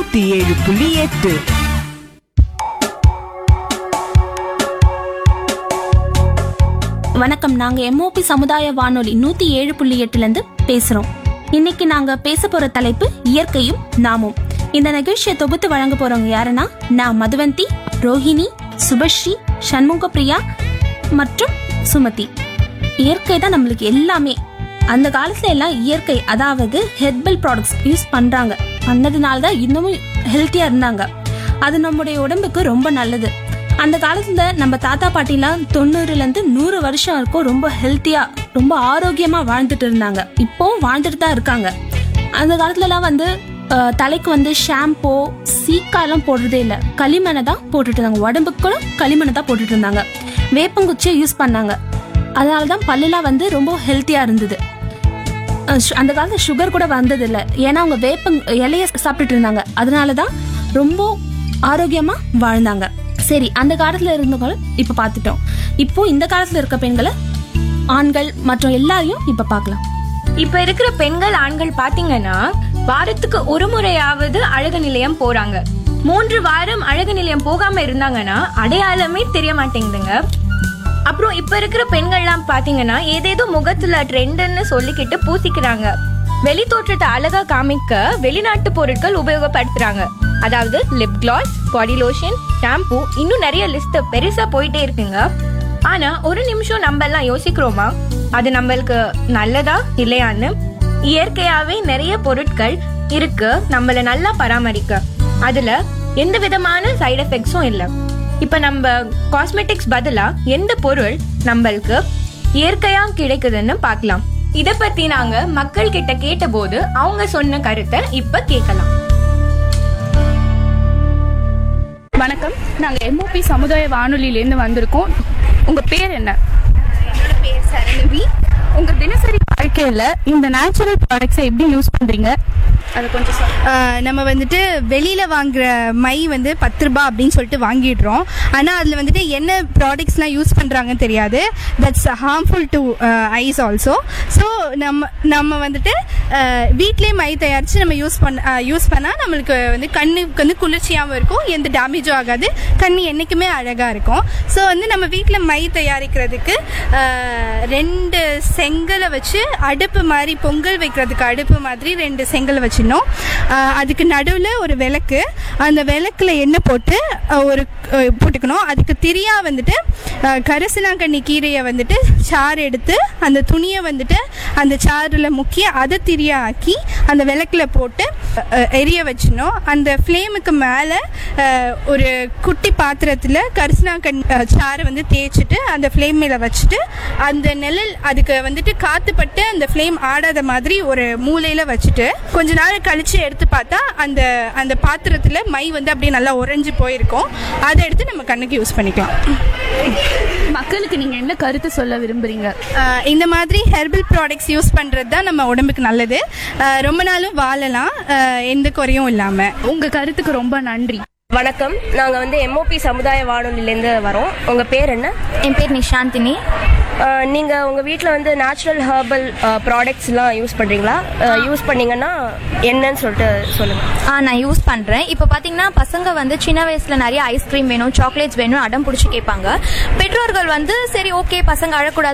நூத்தி ஏழு புள்ளி எட்டு வணக்கம் நாங்க எம்ஓபி சமுதாய வானொலி நூத்தி ஏழு புள்ளி எட்டுல இருந்து பேசுறோம் இன்னைக்கு நாங்க பேச போற தலைப்பு இயற்கையும் நாமும் இந்த நிகழ்ச்சியை தொகுத்து வழங்க போறவங்க யாருன்னா நான் மதுவந்தி ரோஹிணி சுபஸ்ரீ சண்முக பிரியா மற்றும் சுமதி இயற்கை தான் நம்மளுக்கு எல்லாமே அந்த காலத்துல எல்லாம் இயற்கை அதாவது ஹெர்பல் ப்ராடக்ட்ஸ் யூஸ் பண்றாங்க பண்ணதுனால தான் இன்னமும் ஹெல்த்தியா இருந்தாங்க அது நம்முடைய உடம்புக்கு ரொம்ப நல்லது அந்த காலத்துல நம்ம தாத்தா பாட்டிலாம் தொண்ணூறுல இருந்து நூறு வருஷம் வரைக்கும் ரொம்ப ஹெல்த்தியா ரொம்ப ஆரோக்கியமா வாழ்ந்துட்டு இருந்தாங்க இப்போவும் வாழ்ந்துட்டு தான் இருக்காங்க அந்த காலத்துலலாம் வந்து அஹ், தலைக்கு வந்து ஷாம்போ சீக்காலாம் போடுறதே இல்லை களிமண்ணை தான் போட்டுட்டு இருந்தாங்க உடம்புக்கு கூட களிமண்ணை தான் போட்டுட்டு இருந்தாங்க வேப்பங்குச்சியை யூஸ் பண்ணாங்க அதனால தான் பல்லுலாம் வந்து ரொம்ப ஹெல்த்தியா இருந்தது அஹ் சு- அந்த காலத்துல சுகர் கூட வந்தது இல்ல ஏன்னா அவங்க வேப்ப இலைய சாப்பிட்டுட்டு இருந்தாங்க அதனால தான் ரொம்ப ஆரோக்கியமா வாழ்ந்தாங்க சரி அந்த காலத்துல இருந்தவங்க இப்ப பார்த்துட்டோம் இப்போ இந்த காலத்துல இருக்க பெண்களை ஆண்கள் மற்றும் எல்லாரையும் இப்ப பார்க்கலாம் இப்ப இருக்கிற பெண்கள் ஆண்கள் பாத்தீங்கன்னா வாரத்துக்கு ஒரு முறையாவது அழகு நிலையம் போறாங்க மூன்று வாரம் அழகு நிலையம் போகாம இருந்தாங்கன்னா அடையாளமே தெரிய மாட்டேங்குதுங்க அப்புறம் இப்ப இருக்கிற பெண்கள்லாம் பாத்தீங்கன்னா ஏதேதோ முகத்துல ட்ரெண்டுன்னு சொல்லிக்கிட்டு பூசிக்கிறாங்க வெளி தோற்றத்தை அழகா காமிக்க வெளிநாட்டு பொருட்கள் உபயோகப்படுத்துறாங்க அதாவது lip gloss body lotion shampoo இன்னும் நிறைய லிஸ்ட் பெருசா போயிட்டே இருக்குங்க ஆனா ஒரு நிமிஷம் நம்ம எல்லாம் யோசிக்கிறோமா அது நம்மளுக்கு நல்லதா இல்லையான்னு இயற்கையாவே நிறைய பொருட்கள் இருக்கு நம்மள நல்லா பராமரிக்க அதுல எந்த விதமான சைடு எஃபெக்ட்ஸும் இல்ல இப்ப நம்ம காஸ்மெட்டிக்ஸ் பதிலா எந்த பொருள் நம்மளுக்கு இயற்கையா கிடைக்குதுன்னு பார்க்கலாம் இத பத்தி நாங்க மக்கள் கிட்ட கேட்டபோது அவங்க சொன்ன கருத்தை இப்ப கேட்கலாம் வணக்கம் நாங்கள் எம்ஓபி சமுதாய வானொலியிலேருந்து வந்திருக்கோம் உங்கள் பேர் என்ன என்னோட பேர் சரணவி உங்கள் தினசரி வாழ்க்கையில் இந்த நேச்சுரல் ப்ராடக்ட்ஸை எப்படி யூஸ் பண்ணுறீங்க அதை கொஞ்சம் சொல்லுங்க ஆஹ் நம்ம வந்துட்டு வெளியில வாங்குற மை வந்து பத்து ரூபாய் அப்படின்னு சொல்லிட்டு வாங்கிடுறோம் ஆனா அதுல வந்துட்டு என்ன ப்ராடக்ட்ஸ்லாம் யூஸ் பண்றாங்கன்னு தெரியாது that's harmful to eyes also so நம்ம நம்ம வந்துட்டு வீட்லேயே மை தயாரித்து நம்ம யூஸ் பண்ண யூஸ் பண்ணால் நம்மளுக்கு வந்து கண்ணுக்கு வந்து குளிர்ச்சியாகவும் இருக்கும் எந்த டேமேஜும் ஆகாது கண்ணு என்றைக்குமே அழகாக இருக்கும் ஸோ வந்து நம்ம வீட்டில் மை தயாரிக்கிறதுக்கு ஆஹ், ரெண்டு செங்கலை வச்சு அடுப்பு மாதிரி பொங்கல் வைக்கிறதுக்கு அடுப்பு மாதிரி ரெண்டு செங்கல் வச்சிடணும் ஆஹ், அதுக்கு நடுவில் ஒரு விளக்கு அந்த விளக்குல எண்ணெய் போட்டு ஆஹ், ஒரு ஆஹ், போட்டுக்கணும் அதுக்கு திரியா வந்துட்டு ஆஹ், கரிசலாங்கண்ணி கீரையை வந்துட்டு சாறு எடுத்து அந்த துணியை வந்துட்டு அந்த சாறில் முக்கி அதை திரியா ஆக்கி அந்த விளக்குல போட்டு அஹ், எரிய வச்சிடணும் அந்த ஃப்ளேமுக்கு மேலே ஒரு குட்டி பாத்திரத்தில் கரிசலாங்கண்ணி அஹ், சாறை வந்து தேய்ச்சிட்டு அந்த ஃப்ளேம் மேலே வச்சுட்டு அந்த நிழல் அதுக்கு வந்துட்டு காத்துப்பட்டு அந்த ஃப்ளேம் ஆடாத மாதிரி ஒரு மூலையில் வச்சுட்டு கொஞ்ச நேரம் கழிச்சு எடுத்து பார்த்தா அந்த அந்த பாத்திரத்தில் மை வந்து அப்படியே நல்லா உறைஞ்சு போயிருக்கும் அதை எடுத்து நம்ம கண்ணுக்கு யூஸ் பண்ணிக்கலாம் மக்களுக்கு நீங்கள் என்ன கருத்து சொல்ல விரும்புகிறீங்க ஆஹ் இந்த மாதிரி ஹெர்பல் ப்ராடக்ட்ஸ் யூஸ் பண்ணுறது தான் நம்ம உடம்புக்கு நல்லது ஆஹ் ரொம்ப நாளும் வாழலாம் ஆஹ் எந்த குறையும் இல்லாமல் உங்கள் கருத்துக்கு ரொம்ப நன்றி வணக்கம் நாங்க வந்து எம்ஓபி சமுதாய வானொலியிலேருந்து வரோம் உங்க பேர் என்ன என் பேர் நிஷாந்தினி அஹ், நீங்க உங்க வீட்டில் வந்து நேச்சுரல் ஹெர்பல் ப்ராடக்ட்ஸ்லாம் யூஸ் பண்றீங்களா யூஸ் பண்ணீங்கன்னா என்னன்னு சொல்லிட்டு சொல்லுங்க ஆ நான் யூஸ் பண்ணுறேன் இப்போ பார்த்தீங்கன்னா பசங்க வந்து சின்ன வயசில் நிறைய ஐஸ்கிரீம் வேணும் சாக்லேட்ஸ் வேணும் அடம் பிடிச்சி கேட்பாங்க பெற்றோர்கள் வந்து சரி ஓகே பசங்க அழக்கூடாது